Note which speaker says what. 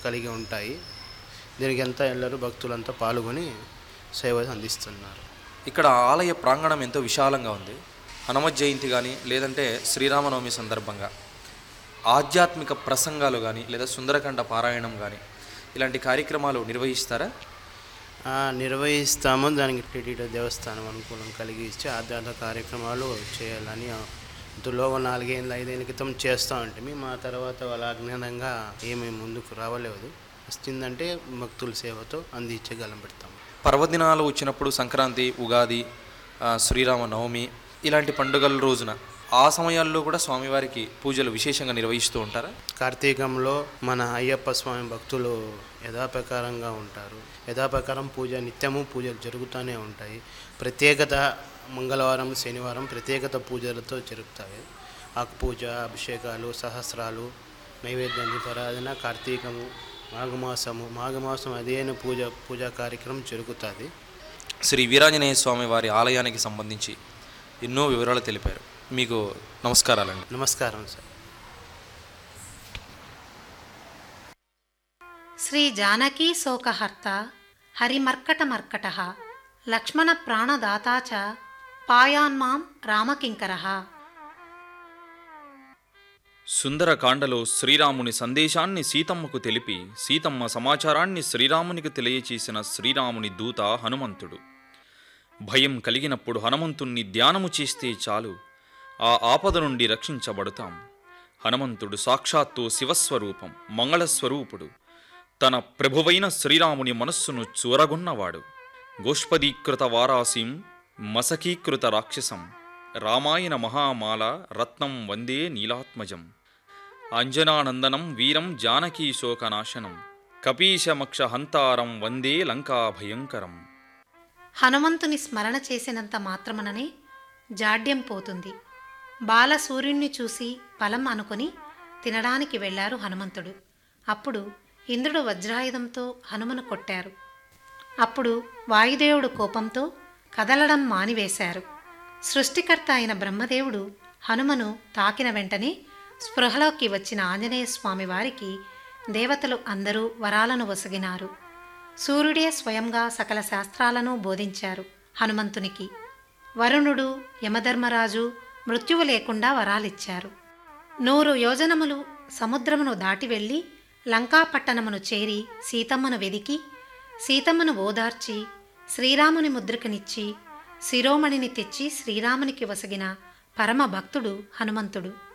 Speaker 1: కలిగి ఉంటాయి దీనికి అంతా ಎಲ್ಲರೂ భక్తులంతా పాల్గొని సేవ అందిస్తున్నారు
Speaker 2: ఇక్కడ ఆలయ ప్రాంగణం ఎంతో విశాలంగా ఉంది హనుమత్ జయంతి కానీ లేదంటే శ్రీరామనవమి సందర్భంగా ఆధ్యాత్మిక ప్రసంగాలు కానీ లేదా సుందరకాండ పారాయణం కానీ ఇలాంటి కార్యక్రమాలు నిర్వహిస్తారా
Speaker 1: ఆ, నిర్వహిస్తాము దానికి టీటీడీ దేవస్థానం అనుకూలం కలిగి ఇచ్చి ఆధ్యాత్మిక కార్యక్రమాలు చేయాలని ఇంతలో నాలుగేళ్ళ ఐదేళ్ళ క్రితం చేస్తూ ఉంటుంది మా తర్వాత వాళ్ళ అజ్ఞానంగా ఏమీ ముందుకు రావలేదు వస్తుందంటే భక్తుల సేవతో అందించగలం పెడతాము
Speaker 2: పర్వదినాలు వచ్చినప్పుడు సంక్రాంతి ఉగాది ఆ, శ్రీరామ నవమి ఇలాంటి పండుగల రోజున ఆ సమయాల్లో కూడా స్వామివారికి పూజలు విశేషంగా నిర్వహిస్తూ ఉంటారా
Speaker 1: కార్తీకంలో మన అయ్యప్ప స్వామి భక్తులు యథాప్రకారంగా ఉంటారు యథాప్రకారం పూజ నిత్యము పూజలు జరుగుతూనే ఉంటాయి ప్రత్యేకత మంగళవారం శనివారం ప్రత్యేకత పూజలతో జరుగుతాయి ఆకు పూజ అభిషేకాలు సహస్రాలు నైవేద్యం దీపారాధన కార్తీకము మాఘమాసము మాఘమాసం అదేను పూజ పూజా కార్యక్రమం జరుగుతుంది
Speaker 2: శ్రీ వీరాంజనేయ స్వామి వారి ఆలయానికి సంబంధించి ఎన్నో వివరాలు తెలిపారు మీకు నమస్కారాలండి
Speaker 1: నమస్కారం సార్
Speaker 3: శ్రీ జానకీ శోకహర్త హరిమర్కటమర్కట లక్ష్మణ ప్రాణదాతా చ పాయాన్మాం రామకింకర
Speaker 4: సుందరకాండలో శ్రీరాముని సందేశాన్ని సీతమ్మకు తెలిపి సీతమ్మ సమాచారాన్ని శ్రీరామునికి తెలియచేసిన శ్రీరాముని దూత హనుమంతుడు భయం కలిగినప్పుడు హనుమంతుణ్ణి ధ్యానము చేస్తే చాలు ఆ ఆపద నుండి రక్షించబడతాం హనుమంతుడు సాక్షాత్తు శివస్వరూపం మంగళస్వరూపుడు తన ప్రభువైన శ్రీరాముని మనస్సును చూరగొన్నవాడు గోష్పదీకృత వారాసిం మసకీకృత రాక్షసం రామాయణ మహామాల రత్నం వందే నీలాత్మజం అంజనానందనం వీరం జానకీ శోకనాశనం కపీశమక్ష హంతారం వందే లంకా భయంకరం
Speaker 3: హనుమంతుని స్మరణ చేసినంత మాత్రముననే జాడ్యం పోతుంది బాల సూర్యుణ్ణి చూసి ఫలం అనుకుని తినడానికి వెళ్ళారు హనుమంతుడు అప్పుడు ఇంద్రుడు వజ్రాయుధంతో హనుమను కొట్టారు అప్పుడు వాయుదేవుడు కోపంతో కదలడం మానివేశారు సృష్టికర్త అయిన బ్రహ్మదేవుడు హనుమను తాకిన వెంటనే స్పృహలోకి వచ్చిన ఆంజనేయ స్వామి వారికి దేవతలు అందరూ వరాలను వసగినారు సూర్యుడే స్వయంగా సకల శాస్త్రాలను బోధించారు హనుమంతునికి వరుణుడు యమధర్మరాజు మృత్యువు లేకుండా వరాలిచ్చారు నూరు యోజనములు సముద్రమును దాటి వెళ్ళి లంకాపట్టణమును చేరి సీతమ్మను వెదికి సీతమ్మను ఓదార్చి శ్రీరాముని ముద్రికనిచ్చి శిరోమణిని తెచ్చి శ్రీరామునికి వసగిన పరమ భక్తుడు హనుమంతుడు